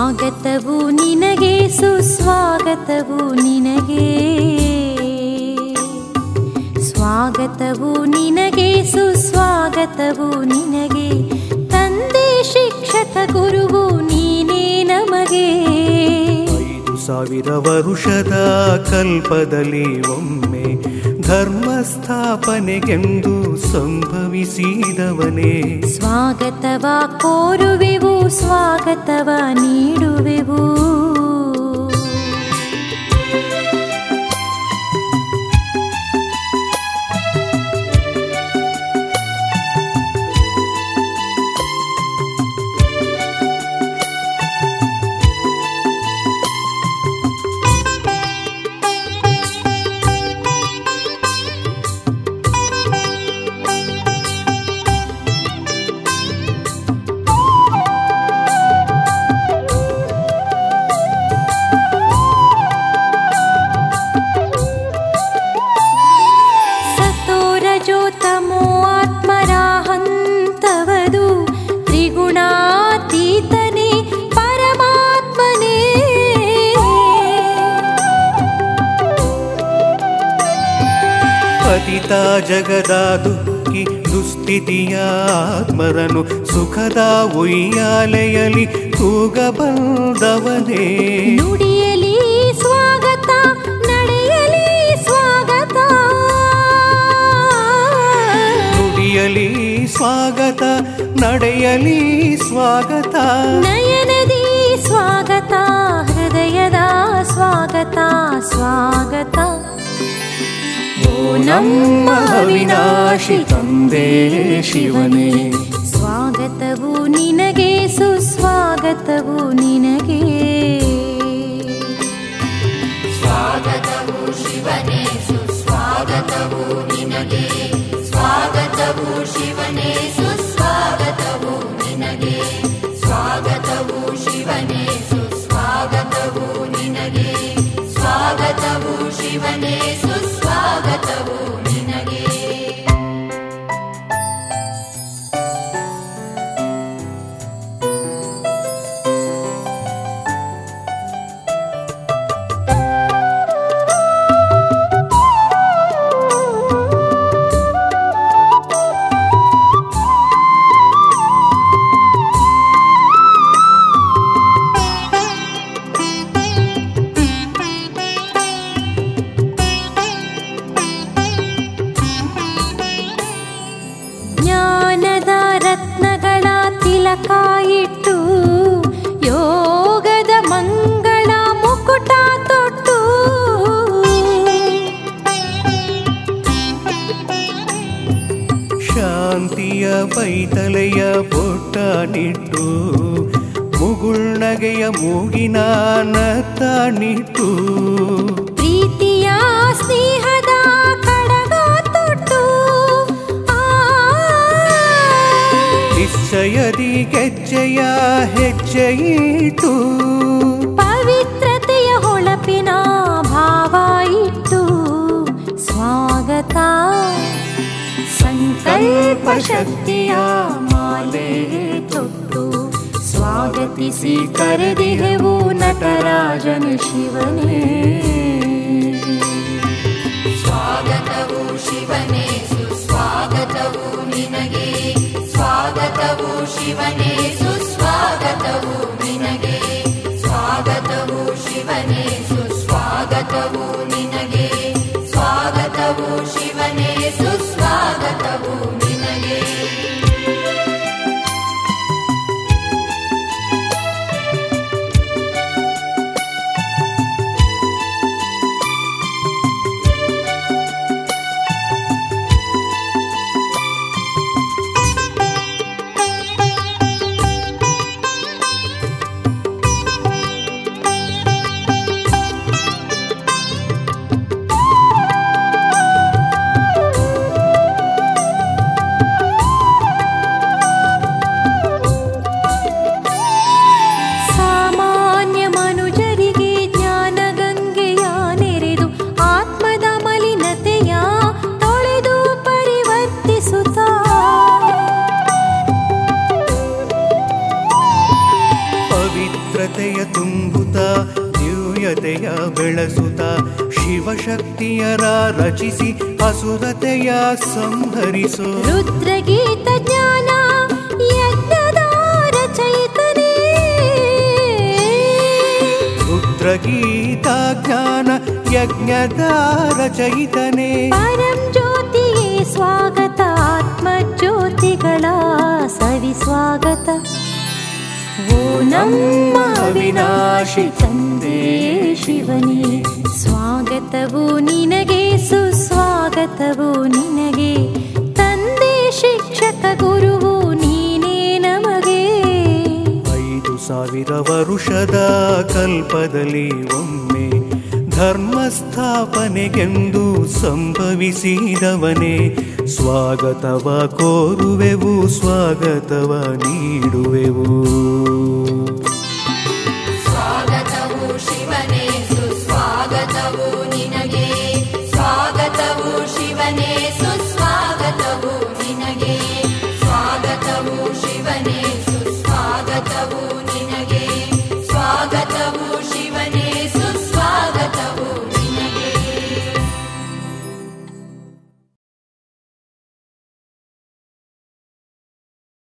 ಸ್ವಾಗತವು ನಿನಗೆ ಸುಸ್ವಾಗತವು ನಿನಗೆ ಸ್ವಾಗತವು ನಿನಗೆ ಸುಸ್ವಾಗತವು ನಿನಗೆ ತಂದೆ ಶಿಕ್ಷಕ ಗುರುವು ನೀನೇ ನಮಗೆ ಐದು ಸಾವಿರ ವರುಷದ ಕಲ್ಪದಲ್ಲಿ ಒಮ್ಮೆ ಧರ್ಮ ಸ್ಥಾಪನೆಗೆಂದು ಸಂಭವಿಸಿದವನೇ ಸ್ವಾಗತವ ಕೋರುವೆವು ಸ್ವಾಗತವ ನೀಡುವೆವು ಸತೋರಜೋ ತಮೋ ಆತ್ಮರಾಹಂತವದು ತ್ರಿಗುಣಾತೀತನೇ ಪರಮಾತ್ಮನೇ ಪತಿತ ಜಗದ ದುಃಖಿ ದುಸ್ಥಿತಿಯ ಆತ್ಮರನು ಸುಖದ ಉಯ್ಯಾಲೆಯಲಿ ತೂಗಬಂದವನೇ ನುಡಿಯಲಿ ಸ್ವಾಗತ ನಡೆಯಲಿ ಸ್ವಾಗತ ನುಡಿಯಲಿ ಸ್ವಾಗತ ನಡೆಯಲಿ ಸ್ವಾಗತ ನಯನದಿ ಸ್ವಾಗತ ಹೃದಯದ ಸ್ವಾಗತ ಸ್ವಾಗತ ಓ ನಮ್ಮ ಅವಿನಾಶಿ ತಂದೆ ಶಿವನೇ ಸ್ವಾಗತವು ನಿನಗೆ ಸುಸ್ವಾಗತವು ನಿನಗೆ ಸ್ವಾಗತವು ಶಿವನೇ ಸುಸ್ವಾಗತವು ನಿನಗೆ ಸ್ವಾಗತವು ಶಿವನೇ ಸುಸ್ವಾಗತವು ನಿನಗೆ ಸ್ವಾಗತವು ಶಿವನೇ ಸುಸ್ವಾಗತವು ನಿನಗೆ ಸ್ವಾಗತವು ಶಿವನೇ ಸುಸ್ವಾಗತವು ನಿನಗೆ ಜ್ಞಾನದ ರತ್ನಗಳ ತಿಲಕ ಇಟ್ಟು ಯೋಗದ ಮಂಗಳ ಮುಕುಟ ತೊಟ್ಟು ಶಾಂತಿಯ ಪೈತಲೆಯ ಬೊಟ್ಟಾನಿಟ್ಟು ಮುಗುಳ್ನಗೆಯ ಮೂಗಿನ ನತ್ತಾನಿಟ್ಟು ಪ್ರೀತಿಯ ಸ್ನೇಹದ ಕಡಗ ತೊಟ್ಟು ಆ ನಿಶ್ಚಯದಿ ಗೆಜ್ಜೆಯ ಹೆಜ್ಜೆಯಿಟ್ಟು ಪವಿತ್ರತೆಯ ಹೊಳಪಿನ ಭಾವ ಇಟ್ಟು ಸ್ವಾಗತ ಸಂಕಲ್ಪ ಶಕ್ತಿಯ ಮಾಲೆ ತೊಟ್ಟು ಸ್ವಾಗತಿಸಿ ಕರೆದಿಹೆವು ನಟರಾಜನ ಶಿವನೇ ಸ್ವಾಗತವು ಶಿವನೇ ಸುಸ್ವಾಗತವು ನಿನಗೆ ಸ್ವಾಗತವು ಶಿವನೇ ಸುಸ್ವಾಗತವು ನಿನಗೆ ಸ್ವಾಗತವು ಶಿವನೇ ಸುಸ್ವಾಗತವು ನಿನಗೆ ಸ್ವಾಗತವು ಶಿವನೇ ಸುಸ್ವಾಗತವು ನಿನಗೆ ಸ್ವಾಗತ ಧರೆಯ ಬೆಳೆಸುತ್ತ ಶಿವಶಕ್ತಿಯರ ರಚಿಸಿ ಅಸುರತೆಯ ಸಂಹರಿಸೋ ರುದ್ರಗೀತ ಜ್ಞಾನ ಯಜ್ಞದ ರಚಯಿತನೇ ರುದ್ರಗೀತಾ ಜ್ಞಾನ ಯಜ್ಞದ ರಚಯಿತನೇ ಪರಂ ಜ್ಯೋತಿಯೇ ಸ್ವಾಗತ ಆತ್ಮ ಜ್ಯೋತಿಗಳ ಸವಿ ಸ್ವಾಗತ ಓ ನಮ್ಮ ಅವಿನಾಶಿ ತಂದೆ ಶಿವನೇ ಸ್ವಾಗತವು ನಿನಗೆ ಸುಸ್ವಾಗತವು ನಿನಗೆ ತಂದೆ ಶಿಕ್ಷಕ ಗುರುವು ನೀನೇ ನಮಗೆ ಐದು ಸಾವಿರ ವರುಷದ ಕಲ್ಪದಲ್ಲಿ ಒಮ್ಮೆ ಧರ್ಮ ಸ್ಥಾಪನೆಗೆಂದು ಸಂಭವಿಸಿದವನೇ ಸ್ವಾಗತವ ಕೋರುವೆವು ಸ್ವಾಗತವ ನೀಡುವೆವು